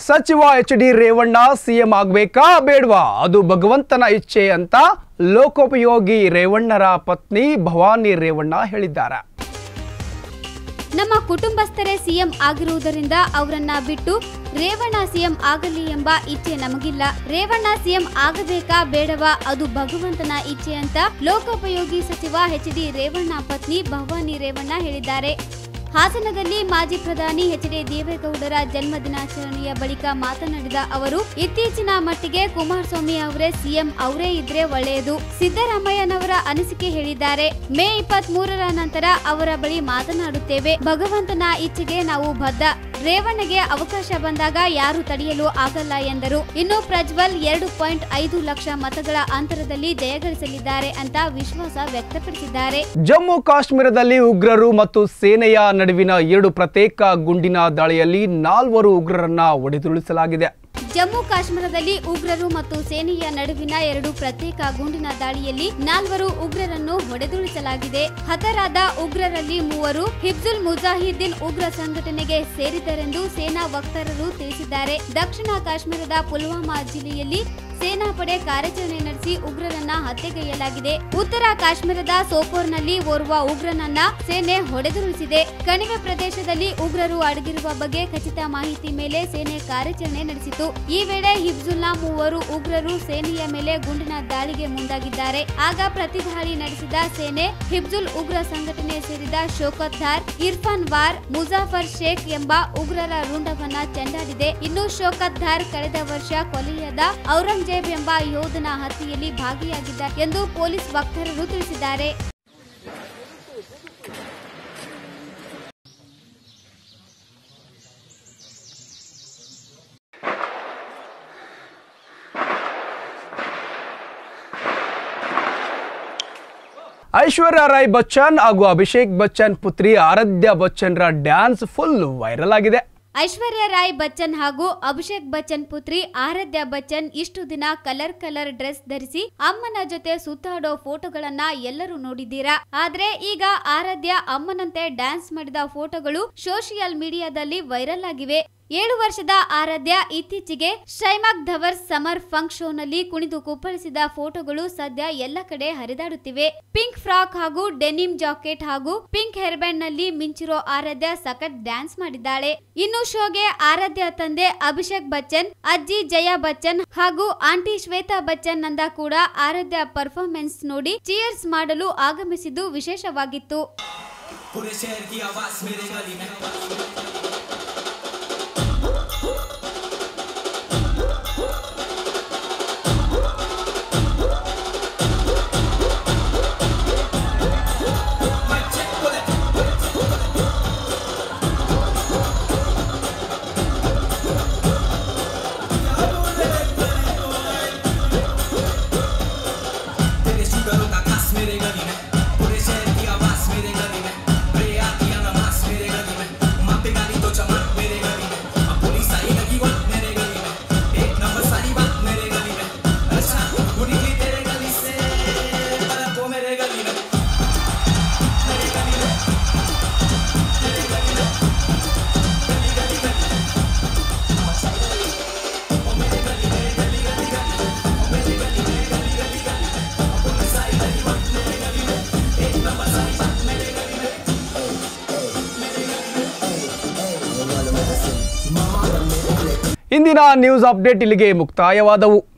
ಸಚಿವ H D Revanna CM ಆಗ್ಬೇಕಾ ಬೇಡವಾ ಅದು ಭಗವಂತನ ಇಚ್ಛೆ ಅಂತ ಲೋಕೋಪಯೋಗಿ ರೇವಣ್ಣರ ಪತ್ನಿ ಭವಾನಿ ರೇವಣ್ಣ ಹೇಳಿದ್ದಾರೆ ನಮ್ಮ ಕುಟುಂಬಸ್ಥರೇ ಸಿಎಂ ಆಗಿರುವುದರಿಂದ ಅವರನ್ನ ಬಿಟ್ಟು ರೇವಣ್ಣ ಸಿಎಂ ಆಗಲಿ ಎಂಬ ಇಚ್ಛೆ ನಮಗಿಲ್ಲ ರೇವಣ್ಣ ಸಿಎಂ ಆಗಬೇಕಾ ಬೇಡವಾ ಅದು ಭಗವಂತನ ಇಚ್ಛೆ ಅಂತ ಲೋಕೋಪಯೋಗಿ ಸಚಿವ ಎಚ್ ಡಿ ರೇವಣ್ಣ ಪತ್ನಿ ಭವಾನಿ ರೇವಣ್ಣ ಹೇಳಿದ್ದಾರೆ ಹಾಸನದಲ್ಲಿ ಮಾಜಿ ಪ್ರಧಾನಿ ಎಚ್ ಡಿ ದೇವೇಗೌಡರ ಜನ್ಮ ದಿನಾಚರಣೆಯ ಬಳಿಕ ಮಾತನಾಡಿದ ಅವರು ಇತ್ತೀಚಿನ ಮಟ್ಟಿಗೆ ಕುಮಾರಸ್ವಾಮಿ ಅವರೇ ಸಿಎಂ ಅವರೇ ಇದ್ರೆ ಒಳ್ಳೆಯದು ಸಿದ್ದರಾಮಯ್ಯನವರ ಅನಿಸಿಕೆ ಹೇಳಿದ್ದಾರೆ ಮೇ ಇಪ್ಪತ್ತ್ ಮೂರರ ನಂತರ ಅವರ ಬಳಿ ಮಾತನಾಡುತ್ತೇವೆ ಭಗವಂತನ ಇಚ್ಛೆಗೆ ನಾವು ಬದ್ಧ ರೇವಣ್ಣಗೆ ಅವಕಾಶ ಬಂದಾಗ ಯಾರು ತಡೆಯಲು ಆಗಲ್ಲ ಎಂದರು ಇನ್ನು ಪ್ರಜ್ವಲ್ ಎರಡು ಪಾಯಿಂಟ್ ಐದು ಲಕ್ಷ ಮತಗಳ ಅಂತರದಲ್ಲಿ ಜಯಗಳಿಸಲಿದ್ದಾರೆ ಅಂತ ವಿಶ್ವಾಸ ವ್ಯಕ್ತಪಡಿಸಿದ್ದಾರೆ ಜಮ್ಮು ಕಾಶ್ಮೀರದಲ್ಲಿ ಉಗ್ರರು ಮತ್ತು ಸೇನೆಯ ನಡುವಿನ ಎರಡು ಪ್ರತ್ಯೇಕ ಗುಂಡಿನ ದಾಳಿಯಲ್ಲಿ ನಾಲ್ವರು ಉಗ್ರರನ್ನ ಹೊಡೆದುರುಳಿಸಲಾಗಿದೆ ಜಮ್ಮು ಕಾಶ್ಮೀರದಲ್ಲಿ ಉಗ್ರರು ಮತ್ತು ಸೇನೆಯ ನಡುವಿನ ಎರಡು ಪ್ರತ್ಯೇಕ ಗುಂಡಿನ ದಾಳಿಯಲ್ಲಿ ನಾಲ್ವರು ಉಗ್ರರನ್ನು ಹೊಡೆದುರುಳಿಸಲಾಗಿದೆ ಹತರಾದ ಉಗ್ರರಲ್ಲಿ ಮೂವರು ಹಿಬ್ಜುಲ್ ಮುಜಾಹಿದ್ದೀನ್ ಉಗ್ರ ಸಂಘಟನೆಗೆ ಸೇರಿದರೆಂದು ಸೇನಾ ವಕ್ತಾರರು ತಿಳಿಸಿದ್ದಾರೆ ದಕ್ಷಿಣ ಕಾಶ್ಮೀರದ ಪುಲ್ವಾಮಾ ಜಿಲ್ಲೆಯಲ್ಲಿ ಸೇನಾಪಡೆ ಕಾರ್ಯಾಚರಣೆ ನಡೆಸಿ ಉಗ್ರರನ್ನ ಹತ್ಯೆಗೈಯಲಾಗಿದೆ ಉತ್ತರ ಕಾಶ್ಮೀರದ ಸೋಪೋರ್ನಲ್ಲಿ ಓರ್ವ ಉಗ್ರನನ್ನ ಸೇನೆ ಹೊಡೆದುರುಳಿಸಿದೆ ಕಣಿವೆ ಪ್ರದೇಶದಲ್ಲಿ ಉಗ್ರರು ಅಡಗಿರುವ ಬಗ್ಗೆ ಖಚಿತ ಮಾಹಿತಿ ಮೇಲೆ ಸೇನೆ ಕಾರ್ಯಾಚರಣೆ ನಡೆಸಿತು ಈ ವೇಳೆ ಹಿಬ್ಜುಲ್ನ ಮೂವರು ಉಗ್ರರು ಸೇನೆಯ ಮೇಲೆ ಗುಂಡಿನ ದಾಳಿಗೆ ಮುಂದಾಗಿದ್ದಾರೆ ಆಗ ಪ್ರತಿದಾಳಿ ನಡೆಸಿದ ಸೇನೆ ಹಿಬ್ಜುಲ್ ಉಗ್ರ ಸಂಘಟನೆ ಸೇರಿದ ಶೋಕತ್ ಧಾರ್ ಇರ್ಫಾನ್ ವಾರ್ ಮುಜಾಫರ್ ಶೇಖ್ ಎಂಬ ಉಗ್ರರ ರುಂಡವನ್ನ ಚೆಂಡಾಡಿದೆ ಇನ್ನು ಶೋಕತ್ ಧಾರ್ ಕಳೆದ ವರ್ಷ ಕೊಲೆಯಾದ ಔರಂಗಜೇಬ್ ಎಂಬ ಯೋಧನ ಹತ್ಯೆಯಲ್ಲಿ ಭಾಗಿಯಾಗಿದ್ದ ಎಂದು ಪೊಲೀಸ್ ವಕ್ತಾರರು ತಿಳಿಸಿದ್ದಾರೆ ಐಶ್ವರ್ಯ ರಾಯ್ ಬಚ್ಚನ್ ಹಾಗೂ ಅಭಿಷೇಕ್ ಬಚ್ಚನ್ ಪುತ್ರಿ ಆರಾಧ್ಯ ಬಚ್ಚನ್ರ ಡ್ಯಾನ್ಸ್ ಫುಲ್ ವೈರಲ್ ಆಗಿದೆ ಐಶ್ವರ್ಯ ರಾಯ್ ಬಚ್ಚನ್ ಹಾಗೂ ಅಭಿಷೇಕ್ ಬಚ್ಚನ್ ಪುತ್ರಿ ಆರಾಧ್ಯ ಬಚ್ಚನ್ ಇಷ್ಟು ದಿನ ಕಲರ್ ಕಲರ್ ಡ್ರೆಸ್ ಧರಿಸಿ ಅಮ್ಮನ ಜೊತೆ ಸುತ್ತಾಡೋ ಫೋಟೋಗಳನ್ನ ಎಲ್ಲರೂ ನೋಡಿದ್ದೀರಾ ಆದ್ರೆ ಈಗ ಆರಾಧ್ಯ ಅಮ್ಮನಂತೆ ಡ್ಯಾನ್ಸ್ ಮಾಡಿದ ಫೋಟೋಗಳು ಸೋಷಿಯಲ್ ಮೀಡಿಯಾದಲ್ಲಿ ವೈರಲ್ ಆಗಿವೆ ಏಳು ವರ್ಷದ ಆರಾಧ್ಯ ಇತ್ತೀಚೆಗೆ ಶೈಮಾಕ್ ಧವರ್ ಸಮರ್ ಫಂಕ್ ಶೋನಲ್ಲಿ ಕುಣಿದು ಕುಪ್ಪಳಿಸಿದ ಫೋಟೋಗಳು ಸದ್ಯ ಎಲ್ಲ ಕಡೆ ಹರಿದಾಡುತ್ತಿವೆ ಪಿಂಕ್ ಫ್ರಾಕ್ ಹಾಗೂ ಡೆನಿಮ್ ಜಾಕೆಟ್ ಹಾಗೂ ಪಿಂಕ್ ಹೇರ್ ಬ್ಯಾಂಡ್ ನಲ್ಲಿ ಮಿಂಚಿರೋ ಆರಾಧ್ಯ ಸಖತ್ ಡ್ಯಾನ್ಸ್ ಮಾಡಿದ್ದಾಳೆ ಇನ್ನು ಶೋಗೆ ಆರಾಧ್ಯ ತಂದೆ ಅಭಿಷೇಕ್ ಬಚ್ಚನ್ ಅಜ್ಜಿ ಜಯಾ ಬಚ್ಚನ್ ಹಾಗೂ ಆಂಟಿ ಶ್ವೇತಾ ಬಚ್ಚನ್ ನಂದ ಕೂಡ ಆರಾಧ್ಯ ಪರ್ಫಾರ್ಮೆನ್ಸ್ ನೋಡಿ ಚಿಯರ್ಸ್ ಮಾಡಲು ಆಗಮಿಸಿದ್ದು ವಿಶೇಷವಾಗಿತ್ತು पूरे शहर की आवाज मेरे गली में तेरे शुगरों का खास मेरे गली में पूरे शहर की आवाज मेरे गली में प्रे आती है नमाज मेरे गली में माँ पे गाली तो चमक मेरे गली में अब पुलिस आई लगी वक्त मेरे गली में एक नंबर सारी बात मेरे गली में अच्छा वो निकली तेरे गली से पर वो मेरे गली में मेरे गली में मेरे गली में गली गली गली ಇಂದಿನ ನ್ಯೂಸ್ ಅಪ್ಡೇಟ್ ಇಲ್ಲಿಗೆ ಮುಕ್ತಾಯವಾದವು